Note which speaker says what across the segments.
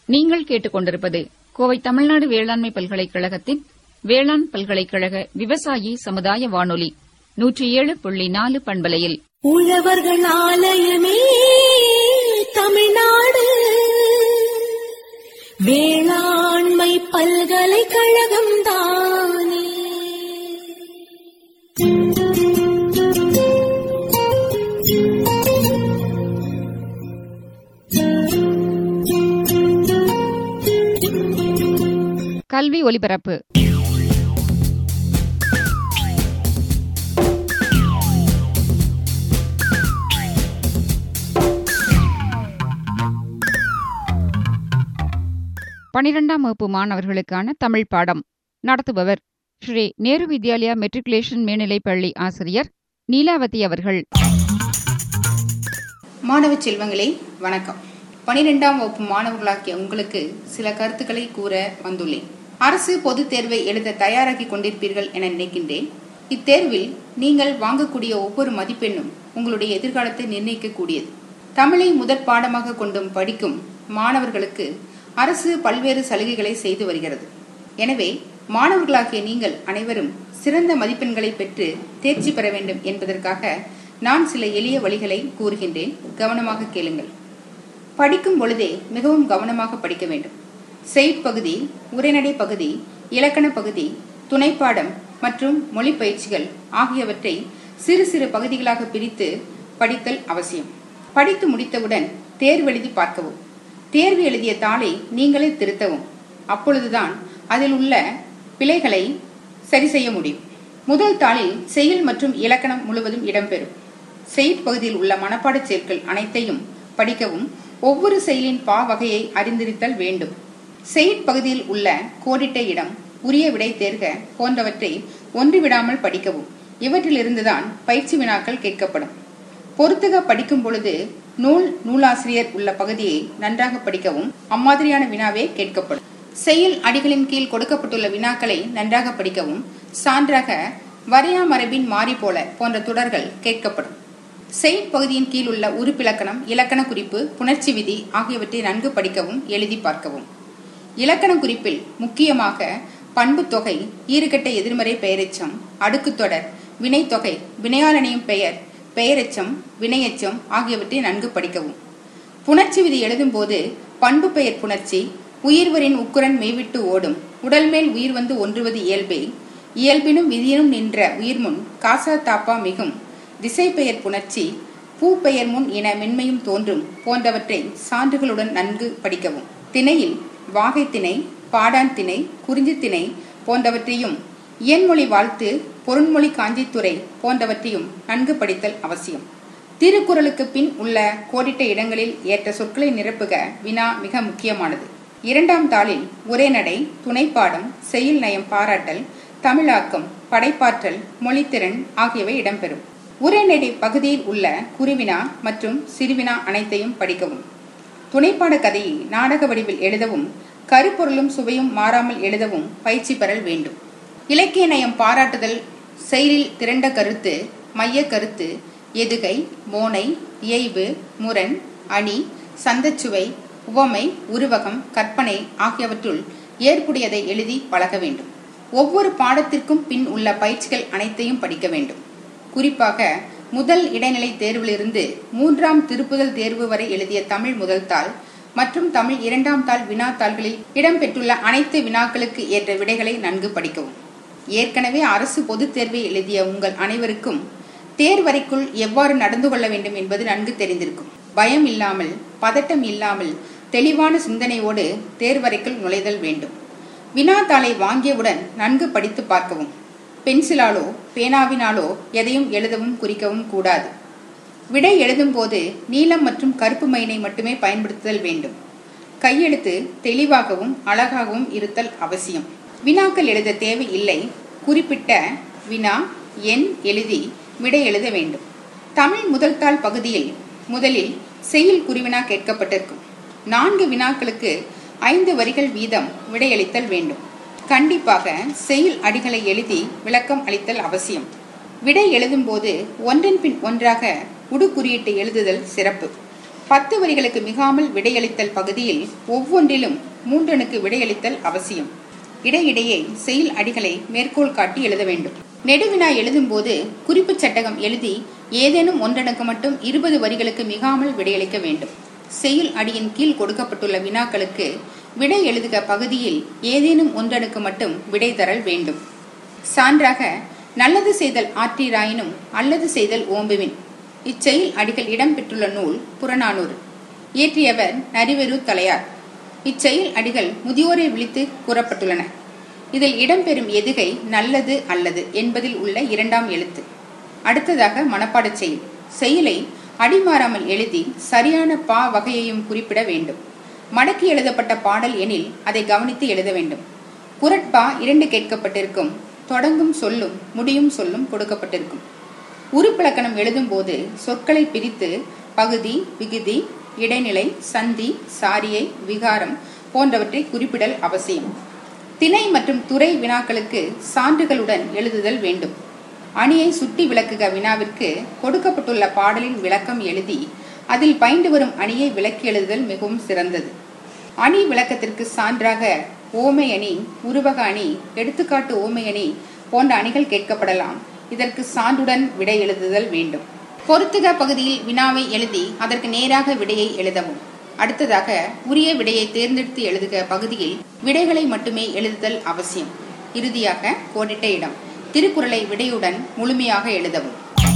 Speaker 1: நீங்கள் கேட்டுக்கொண்டிருப்பது கோவை தமிழ்நாடு வேளாண்மை பல்கலைக்கழகத்தின் வேளாண் பல்கலைக்கழக விவசாயி சமுதாய வானொலி நூற்றி ஏழு புள்ளி நாலு பண்பலையில்
Speaker 2: உழவர்கள் ஆலயமே தமிழ்நாடு வேளாண்மை பல்கலைக்கழகம் தானே
Speaker 1: கல்வி ஒலிபரப்பு பனிரெண்டாம் வகுப்பு மாணவர்களுக்கான தமிழ் பாடம் நடத்துபவர் ஸ்ரீ நேரு வித்யாலயா மெட்ரிகுலேஷன் மேல்நிலைப் பள்ளி ஆசிரியர் நீலாவதி அவர்கள்
Speaker 3: மாணவ செல்வங்களே வணக்கம் பனிரெண்டாம் வகுப்பு மாணவர்களாகிய உங்களுக்கு சில கருத்துக்களை கூற வந்துள்ளேன் அரசு பொதுத் தேர்வை எழுத தயாராகி கொண்டிருப்பீர்கள் என நினைக்கின்றேன் இத்தேர்வில் நீங்கள் வாங்கக்கூடிய ஒவ்வொரு மதிப்பெண்ணும் உங்களுடைய எதிர்காலத்தை நிர்ணயிக்கக்கூடியது தமிழை முதற் பாடமாக கொண்டும் படிக்கும் மாணவர்களுக்கு அரசு பல்வேறு சலுகைகளை செய்து வருகிறது எனவே மாணவர்களாகிய நீங்கள் அனைவரும் சிறந்த மதிப்பெண்களை பெற்று தேர்ச்சி பெற வேண்டும் என்பதற்காக நான் சில எளிய வழிகளை கூறுகின்றேன் கவனமாக கேளுங்கள் படிக்கும் பொழுதே மிகவும் கவனமாக படிக்க வேண்டும் செய்பகுதி உரைநடை பகுதி இலக்கண பகுதி துணைப்பாடம் மற்றும் மொழி பயிற்சிகள் ஆகியவற்றை சிறு சிறு பகுதிகளாக பிரித்து படித்தல் அவசியம் படித்து முடித்தவுடன் தேர்வெழுதி பார்க்கவும் தேர்வு எழுதிய தாளை நீங்களே திருத்தவும் அப்பொழுதுதான் அதில் உள்ள பிழைகளை சரி செய்ய முடியும் முதல் தாளில் செயல் மற்றும் இலக்கணம் முழுவதும் இடம்பெறும் செயற் பகுதியில் உள்ள மனப்பாடச் செயல்கள் அனைத்தையும் படிக்கவும் ஒவ்வொரு செயலின் பா வகையை அறிந்திருத்தல் வேண்டும் செயற் பகுதியில் உள்ள கோடிட்ட இடம் உரிய விடை தேர்க போன்றவற்றை ஒன்று விடாமல் படிக்கவும் இவற்றிலிருந்துதான் பயிற்சி வினாக்கள் கேட்கப்படும் பொறுத்துக படிக்கும் பொழுது நூல் நூலாசிரியர் உள்ள பகுதியை நன்றாக படிக்கவும் அம்மாதிரியான வினாவே கேட்கப்படும் செயல் அடிகளின் கீழ் கொடுக்கப்பட்டுள்ள வினாக்களை நன்றாக படிக்கவும் சான்றாக வரையா மரபின் மாறி போல போன்ற தொடர்கள் கேட்கப்படும் செயற் பகுதியின் கீழ் உள்ள உறுப்பிலக்கணம் இலக்கண குறிப்பு புணர்ச்சி விதி ஆகியவற்றை நன்கு படிக்கவும் எழுதி பார்க்கவும் இலக்கண குறிப்பில் முக்கியமாக பண்பு தொகை ஈறுகட்ட எதிர்மறை பெயரெச்சம் அடுக்கு தொடர் வினைத்தொகை வினையாளனையும் பெயர் பெயரெச்சம் வினையெச்சம் ஆகியவற்றை நன்கு படிக்கவும் புணர்ச்சி விதி எழுதும்போது பண்பு பெயர் புணர்ச்சி உயிர்வரின் உக்குரன் மெய்விட்டு ஓடும் உடல் மேல் உயிர் வந்து ஒன்றுவது இயல்பே இயல்பினும் விதியினும் நின்ற உயிர்முன் காசா தாப்பா மிகும் திசை பெயர் புணர்ச்சி பூ பெயர் முன் என மென்மையும் தோன்றும் போன்றவற்றை சான்றுகளுடன் நன்கு படிக்கவும் திணையில் வாகை திணை பாடான் திணை குறிஞ்சி திணை போன்றவற்றையும் இயன்மொழி வாழ்த்து பொருண்மொழி காஞ்சித்துறை போன்றவற்றையும் நன்கு படித்தல் அவசியம் திருக்குறளுக்கு பின் உள்ள கோடிட்ட இடங்களில் ஏற்ற சொற்களை நிரப்புக வினா மிக முக்கியமானது இரண்டாம் தாளில் உரைநடை துணைப்பாடம் செயல் நயம் பாராட்டல் தமிழாக்கம் படைப்பாற்றல் மொழித்திறன் ஆகியவை இடம்பெறும் உரைநடை பகுதியில் உள்ள குருவினா மற்றும் சிறுவினா அனைத்தையும் படிக்கவும் துணைப்பாட கதையை நாடக வடிவில் எழுதவும் கருப்பொருளும் சுவையும் மாறாமல் எழுதவும் பயிற்சி பெறல் வேண்டும் இலக்கிய நயம் பாராட்டுதல் செயலில் திரண்ட கருத்து மைய கருத்து எதுகை மோனை இயைபு முரண் அணி சந்தச்சுவை உவமை உருவகம் கற்பனை ஆகியவற்றுள் ஏற்புடையதை எழுதி பழக வேண்டும் ஒவ்வொரு பாடத்திற்கும் பின் உள்ள பயிற்சிகள் அனைத்தையும் படிக்க வேண்டும் குறிப்பாக முதல் இடைநிலை தேர்விலிருந்து மூன்றாம் திருப்புதல் தேர்வு வரை எழுதிய தமிழ் முதல் தாள் மற்றும் தமிழ் இரண்டாம் தாள் வினாத்தாள்களில் இடம்பெற்றுள்ள அனைத்து வினாக்களுக்கு ஏற்ற விடைகளை நன்கு படிக்கவும் ஏற்கனவே அரசு பொதுத் தேர்வை எழுதிய உங்கள் அனைவருக்கும் தேர்வறைக்குள் எவ்வாறு நடந்து கொள்ள வேண்டும் என்பது நன்கு தெரிந்திருக்கும் பயம் இல்லாமல் பதட்டம் இல்லாமல் தெளிவான சிந்தனையோடு தேர்வறைக்குள் நுழைதல் வேண்டும் வினாத்தாளை வாங்கியவுடன் நன்கு படித்து பார்க்கவும் பென்சிலாலோ பேனாவினாலோ எதையும் எழுதவும் குறிக்கவும் கூடாது விடை எழுதும் போது நீலம் மற்றும் கருப்பு மைனை மட்டுமே பயன்படுத்துதல் வேண்டும் கையெழுத்து தெளிவாகவும் அழகாகவும் இருத்தல் அவசியம் வினாக்கள் எழுத தேவை இல்லை குறிப்பிட்ட வினா எண் எழுதி விடை எழுத வேண்டும் தமிழ் முதல் தாள் பகுதியில் முதலில் செய்யுள் குறிவினா கேட்கப்பட்டிருக்கும் நான்கு வினாக்களுக்கு ஐந்து வரிகள் வீதம் விடையளித்தல் வேண்டும் கண்டிப்பாக செய்யுள் அடிகளை எழுதி விளக்கம் அளித்தல் அவசியம் விடை எழுதும்போது ஒன்றன் பின் ஒன்றாக உடு குறியீட்டு எழுதுதல் சிறப்பு பத்து வரிகளுக்கு மிகாமல் விடையளித்தல் பகுதியில் ஒவ்வொன்றிலும் மூன்றனுக்கு விடையளித்தல் அவசியம் இடையிடையே செயல் அடிகளை மேற்கோள் காட்டி எழுத வேண்டும் நெடுவினா எழுதும்போது குறிப்பு சட்டகம் எழுதி ஏதேனும் ஒன்றனுக்கு மட்டும் இருபது வரிகளுக்கு மிகாமல் விடையளிக்க வேண்டும் செயல் அடியின் கீழ் கொடுக்கப்பட்டுள்ள வினாக்களுக்கு விடை எழுதுக பகுதியில் ஏதேனும் ஒன்றனுக்கு மட்டும் விடை தரல் வேண்டும் சான்றாக நல்லது செய்தல் ஆற்றீராயினும் அல்லது செய்தல் ஓம்புவின் இச்செயல் அடிகள் இடம்பெற்றுள்ள நூல் புறநானூறு இயற்றியவர் நரிவெரு தலையார் இச்செயல் அடிகள் முதியோரை விழித்து கூறப்பட்டுள்ளன இதில் இடம்பெறும் எதுகை நல்லது அல்லது என்பதில் உள்ள இரண்டாம் எழுத்து அடுத்ததாக மனப்பாடச் செயல் செயலை அடிமாறாமல் எழுதி சரியான பா வகையையும் குறிப்பிட வேண்டும் மடக்கி எழுதப்பட்ட பாடல் எனில் அதை கவனித்து எழுத வேண்டும் குரட்பா இரண்டு கேட்கப்பட்டிருக்கும் தொடங்கும் சொல்லும் முடியும் சொல்லும் கொடுக்கப்பட்டிருக்கும் உருப்பிலக்கணம் எழுதும்போது சொற்களை பிரித்து பகுதி விகுதி இடைநிலை சந்தி சாரியை விகாரம் போன்றவற்றை குறிப்பிடல் அவசியம் திணை மற்றும் துறை வினாக்களுக்கு சான்றுகளுடன் எழுதுதல் வேண்டும் அணியை சுட்டி விளக்குக வினாவிற்கு கொடுக்கப்பட்டுள்ள பாடலின் விளக்கம் எழுதி அதில் பயின்று வரும் அணியை விளக்கி எழுதுதல் மிகவும் சிறந்தது அணி விளக்கத்திற்கு சான்றாக ஓமை அணி உருவக அணி எடுத்துக்காட்டு ஓமை அணி போன்ற அணிகள் கேட்கப்படலாம் இதற்கு சான்றுடன் விடை எழுதுதல் வேண்டும் பொருத்துக பகுதியில் வினாவை எழுதி அதற்கு நேராக விடையை எழுதவும் அடுத்ததாக உரிய விடையை தேர்ந்தெடுத்து எழுதுக பகுதியில் விடைகளை மட்டுமே எழுதுதல் அவசியம் இறுதியாக கோடிட்ட இடம் திருக்குறளை விடையுடன் முழுமையாக எழுதவும்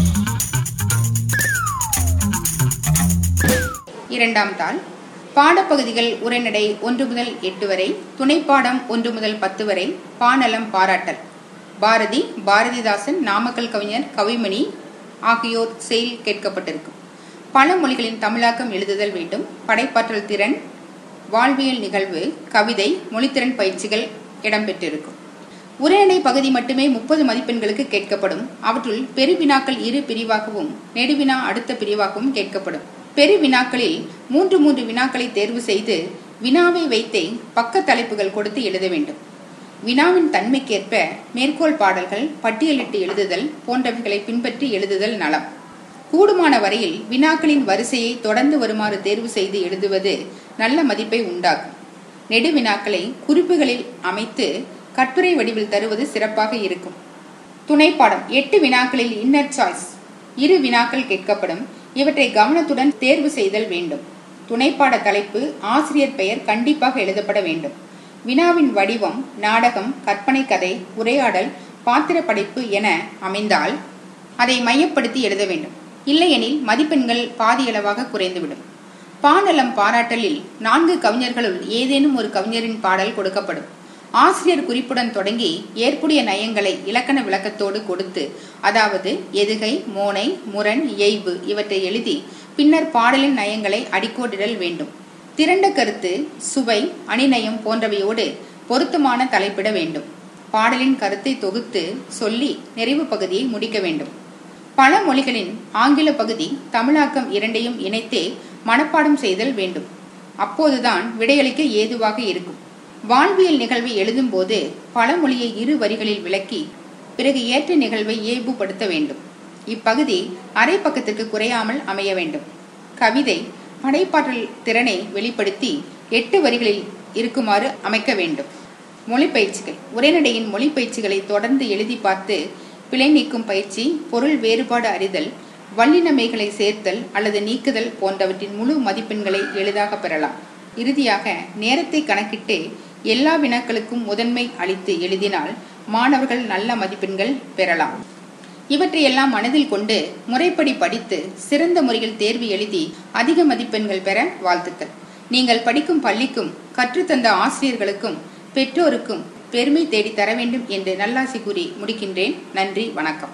Speaker 3: இரண்டாம் தாள் பாடப்பகுதிகள் உரைநடை ஒன்று முதல் எட்டு வரை துணைப்பாடம் ஒன்று முதல் பத்து வரை பாநலம் பாராட்டல் பாரதி பாரதிதாசன் நாமக்கல் கவிஞர் கவிமணி ஆகியோர் செயல் கேட்கப்பட்டிருக்கும் பல மொழிகளின் தமிழாக்கம் எழுதுதல் வேண்டும் படைப்பாற்றல் திறன் வாழ்வியல் நிகழ்வு கவிதை மொழித்திறன் பயிற்சிகள் இடம்பெற்றிருக்கும் உரைநடை பகுதி மட்டுமே முப்பது மதிப்பெண்களுக்கு கேட்கப்படும் அவற்றுள் பெருவினாக்கள் இரு பிரிவாகவும் நெடுவினா அடுத்த பிரிவாகவும் கேட்கப்படும் பெரு வினாக்களில் மூன்று மூன்று வினாக்களை தேர்வு செய்து வினாவை வைத்தே பக்க தலைப்புகள் கொடுத்து எழுத வேண்டும் வினாவின் தன்மைக்கேற்ப மேற்கோள் பாடல்கள் பட்டியலிட்டு எழுதுதல் போன்றவைகளை பின்பற்றி எழுதுதல் நலம் கூடுமான வரையில் வினாக்களின் வரிசையை தொடர்ந்து வருமாறு தேர்வு செய்து எழுதுவது நல்ல மதிப்பை உண்டாக்கும் நெடு வினாக்களை குறிப்புகளில் அமைத்து கட்டுரை வடிவில் தருவது சிறப்பாக இருக்கும் துணைப்பாடம் எட்டு வினாக்களில் இன்னர் சாய்ஸ் இரு வினாக்கள் கேட்கப்படும் இவற்றை கவனத்துடன் தேர்வு செய்தல் வேண்டும் துணைப்பாட தலைப்பு ஆசிரியர் பெயர் கண்டிப்பாக எழுதப்பட வேண்டும் வினாவின் வடிவம் நாடகம் கற்பனை கதை உரையாடல் பாத்திர படைப்பு என அமைந்தால் அதை மையப்படுத்தி எழுத வேண்டும் இல்லையெனில் மதிப்பெண்கள் பாதியளவாக குறைந்துவிடும் பாநலம் பாராட்டலில் நான்கு கவிஞர்களுள் ஏதேனும் ஒரு கவிஞரின் பாடல் கொடுக்கப்படும் ஆசிரியர் குறிப்புடன் தொடங்கி ஏற்புடைய நயங்களை இலக்கண விளக்கத்தோடு கொடுத்து அதாவது எதுகை மோனை முரண் இயைபு இவற்றை எழுதி பின்னர் பாடலின் நயங்களை அடிக்கோடிடல் வேண்டும் திரண்ட கருத்து சுவை அணிநயம் போன்றவையோடு பொருத்தமான தலைப்பிட வேண்டும் பாடலின் கருத்தை தொகுத்து சொல்லி நிறைவு பகுதியை முடிக்க வேண்டும் பல மொழிகளின் ஆங்கில பகுதி தமிழாக்கம் இரண்டையும் இணைத்தே மனப்பாடம் செய்தல் வேண்டும் அப்போதுதான் விடையளிக்க ஏதுவாக இருக்கும் வாழ்வியல் நிகழ்வை எழுதும்போது பழமொழியை இரு வரிகளில் விளக்கி பிறகு ஏற்ற நிகழ்வை இயல்புபடுத்த வேண்டும் இப்பகுதி அரை பக்கத்திற்கு குறையாமல் அமைய வேண்டும் கவிதை படைப்பாற்றல் திறனை வெளிப்படுத்தி எட்டு வரிகளில் இருக்குமாறு அமைக்க வேண்டும் மொழிப்பயிற்சிகள் உரைநடையின் மொழிப்பயிற்சிகளை தொடர்ந்து எழுதி பார்த்து பிழை நீக்கும் பயிற்சி பொருள் வேறுபாடு அறிதல் வல்லினமைகளை சேர்த்தல் அல்லது நீக்குதல் போன்றவற்றின் முழு மதிப்பெண்களை எளிதாக பெறலாம் இறுதியாக நேரத்தை கணக்கிட்டு எல்லா வினாக்களுக்கும் முதன்மை அளித்து எழுதினால் மாணவர்கள் நல்ல மதிப்பெண்கள் பெறலாம் இவற்றையெல்லாம் மனதில் கொண்டு முறைப்படி படித்து சிறந்த முறையில் தேர்வு எழுதி அதிக மதிப்பெண்கள் பெற வாழ்த்துக்கள் நீங்கள் படிக்கும் பள்ளிக்கும் கற்றுத்தந்த ஆசிரியர்களுக்கும் பெற்றோருக்கும் பெருமை தேடி தர வேண்டும் என்று நல்லாசி கூறி முடிக்கின்றேன் நன்றி வணக்கம்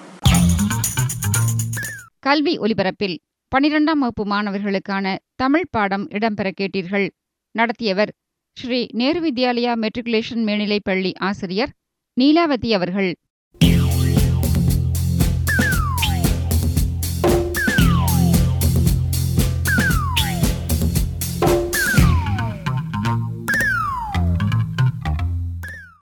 Speaker 1: கல்வி ஒலிபரப்பில் பனிரெண்டாம் வகுப்பு மாணவர்களுக்கான தமிழ் பாடம் இடம்பெற கேட்டீர்கள் நடத்தியவர் ஸ்ரீ நேரு வித்யாலயா மெட்ரிகுலேஷன் மேல்நிலைப் பள்ளி ஆசிரியர் நீலாவதி அவர்கள்